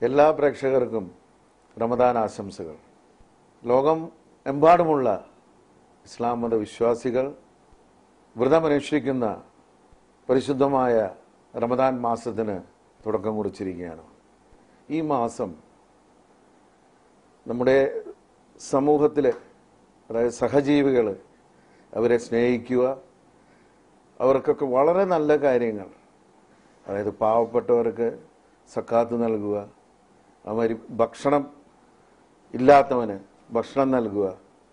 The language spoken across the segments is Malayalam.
എല്ലാ പ്രേക്ഷകർക്കും റമദാൻ ആശംസകൾ ലോകം എമ്പാടുമുള്ള ഇസ്ലാം മത വിശ്വാസികൾ വ്രതമനുഷ്ഠിക്കുന്ന പരിശുദ്ധമായ റമദാൻ മാസത്തിന് തുടക്കം കുറിച്ചിരിക്കുകയാണ് ഈ മാസം നമ്മുടെ സമൂഹത്തിലെ അതായത് സഹജീവികൾ അവരെ സ്നേഹിക്കുക അവർക്കൊക്കെ വളരെ നല്ല കാര്യങ്ങൾ അതായത് പാവപ്പെട്ടവർക്ക് സക്കാത്ത് നൽകുക അവർ ഭക്ഷണം ഇല്ലാത്തവന് ഭക്ഷണം നൽകുക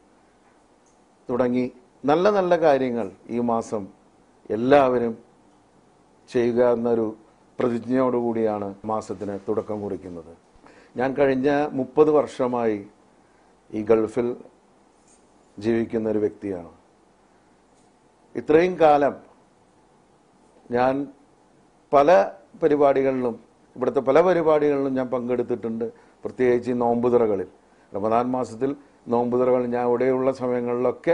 തുടങ്ങി നല്ല നല്ല കാര്യങ്ങൾ ഈ മാസം എല്ലാവരും ചെയ്യുക എന്നൊരു പ്രതിജ്ഞയോടുകൂടിയാണ് മാസത്തിന് തുടക്കം കുറിക്കുന്നത് ഞാൻ കഴിഞ്ഞ മുപ്പത് വർഷമായി ഈ ഗൾഫിൽ ജീവിക്കുന്ന ഒരു വ്യക്തിയാണ് ഇത്രയും കാലം ഞാൻ പല പരിപാടികളിലും ഇവിടുത്തെ പല പരിപാടികളിലും ഞാൻ പങ്കെടുത്തിട്ടുണ്ട് പ്രത്യേകിച്ച് ഈ നോമ്പുതുറകളിൽ റമദാൻ മാസത്തിൽ നോമ്പുതുറകൾ ഞാൻ ഇവിടെയുള്ള സമയങ്ങളിലൊക്കെ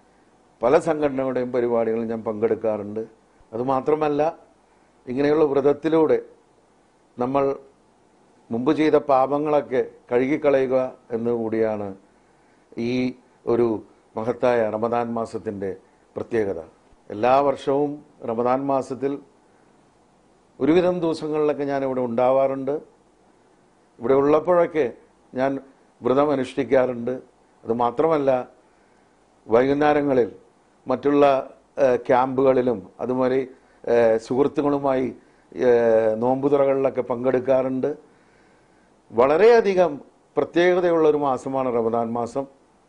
പല സംഘടനകളുടെയും പരിപാടികളിൽ ഞാൻ പങ്കെടുക്കാറുണ്ട് അതുമാത്രമല്ല ഇങ്ങനെയുള്ള വ്രതത്തിലൂടെ നമ്മൾ മുമ്പ് ചെയ്ത പാപങ്ങളൊക്കെ കഴുകിക്കളയുക എന്നുകൂടിയാണ് ഈ ഒരു മഹത്തായ റമദാൻ മാസത്തിൻ്റെ പ്രത്യേകത എല്ലാ വർഷവും റമദാൻ മാസത്തിൽ ഒരുവിധം ദിവസങ്ങളിലൊക്കെ ഞാൻ ഇവിടെ ഉണ്ടാവാറുണ്ട് ഇവിടെ ഉള്ളപ്പോഴൊക്കെ ഞാൻ വ്രതം അനുഷ്ഠിക്കാറുണ്ട് അത് മാത്രമല്ല വൈകുന്നേരങ്ങളിൽ മറ്റുള്ള ഏഹ്, ക്യാമ്പുകളിലും അതുപോലെ ഏഹ്, സുഹൃത്തുക്കളുമായി ഏഹ്, നോമ്പുതുറകളിലൊക്കെ പങ്കെടുക്കാറുണ്ട് വളരെയധികം പ്രത്യേകതയുള്ള ഒരു മാസമാണ് റമദാൻ മാസം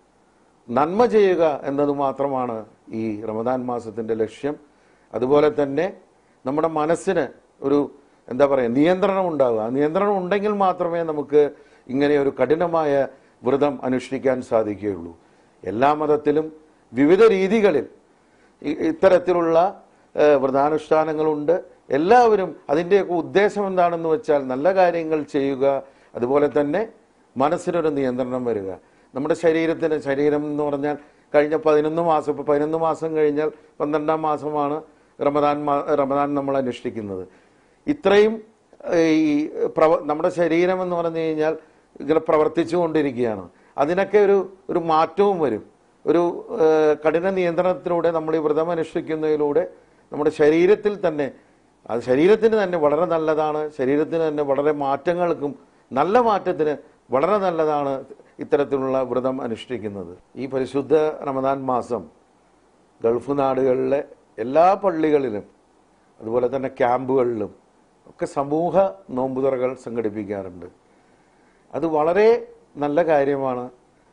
നന്മ ചെയ്യുക എന്നത് മാത്രമാണ് ഈ റമദാൻ മാസത്തിന്റെ ലക്ഷ്യം അതുപോലെ തന്നെ നമ്മുടെ മനസ്സിന് ഒരു എന്താ പറയുക നിയന്ത്രണം ഉണ്ടാവുക ആ നിയന്ത്രണം ഉണ്ടെങ്കിൽ മാത്രമേ നമുക്ക് ഇങ്ങനെ ഒരു കഠിനമായ വ്രതം അനുഷ്ഠിക്കാൻ സാധിക്കുകയുള്ളൂ എല്ലാ മതത്തിലും വിവിധ രീതികളിൽ ഇ- ഇത്തരത്തിലുള്ള ഏഹ്, വ്രതാനുഷ്ഠാനങ്ങളുണ്ട് എല്ലാവരും അതിൻ്റെയൊക്കെ ഉദ്ദേശം എന്താണെന്ന് വെച്ചാൽ നല്ല കാര്യങ്ങൾ ചെയ്യുക അതുപോലെ തന്നെ മനസ്സിനൊരു നിയന്ത്രണം വരിക നമ്മുടെ ശരീരത്തിന് ശരീരം എന്ന് പറഞ്ഞാൽ കഴിഞ്ഞ പതിനൊന്ന് മാസം ഇപ്പോൾ പതിനൊന്ന് മാസം കഴിഞ്ഞാൽ പന്ത്രണ്ടാം മാസമാണ് റമദാൻ മാ- റമദാൻ നമ്മൾ അനുഷ്ഠിക്കുന്നത് ഇത്രയും ഏഹ്, ഈ പ്രവ നമ്മുടെ ശരീരം എന്ന് പറഞ്ഞു കഴിഞ്ഞാൽ ഇങ്ങനെ പ്രവർത്തിച്ചു കൊണ്ടിരിക്കുകയാണ് അതിനൊക്കെ ഒരു ഒരു മാറ്റവും വരും ഒരു ഏഹ്, കഠിന നിയന്ത്രണത്തിലൂടെ നമ്മൾ ഈ വ്രതം അനുഷ്ഠിക്കുന്നതിലൂടെ നമ്മുടെ ശരീരത്തിൽ തന്നെ അത് ശരീരത്തിന് തന്നെ വളരെ നല്ലതാണ് ശരീരത്തിന് തന്നെ വളരെ മാറ്റങ്ങൾക്കും നല്ല മാറ്റത്തിന് വളരെ നല്ലതാണ് ഇത്തരത്തിലുള്ള വ്രതം അനുഷ്ഠിക്കുന്നത് ഈ പരിശുദ്ധ റമദാൻ മാസം ഗൾഫ് നാടുകളിലെ എല്ലാ പള്ളികളിലും അതുപോലെ തന്നെ ക്യാമ്പുകളിലും ഒക്കെ സമൂഹ നോമ്പുതുറകൾ സംഘടിപ്പിക്കാറുണ്ട് അത് വളരെ നല്ല കാര്യമാണ്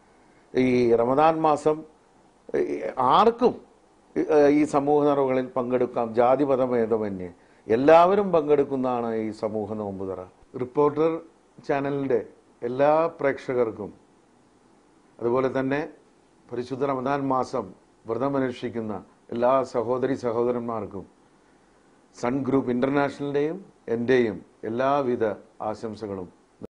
ഈ റമദാൻ മാസം ഈ ആർക്കും ഈ, ഏഹ്, ഈ സമൂഹ നിറവുകളിൽ പങ്കെടുക്കാം ജാതി മതഭേദമന്യേ എല്ലാവരും പങ്കെടുക്കുന്നതാണ് ഈ സമൂഹ നോമ്പുതറ റിപ്പോർട്ടർ ചാനലിൻ്റെ എല്ലാ പ്രേക്ഷകർക്കും അതുപോലെ തന്നെ പരിശുദ്ധ റമദാൻ മാസം വ്രതമനുഷ്ഠിക്കുന്ന എല്ലാ സഹോദരി സഹോദരന്മാർക്കും സൺ ഗ്രൂപ്പ് ഇന്റർനാഷണലിൻ്റെയും എൻ്റെയും എല്ലാവിധ ആശംസകളും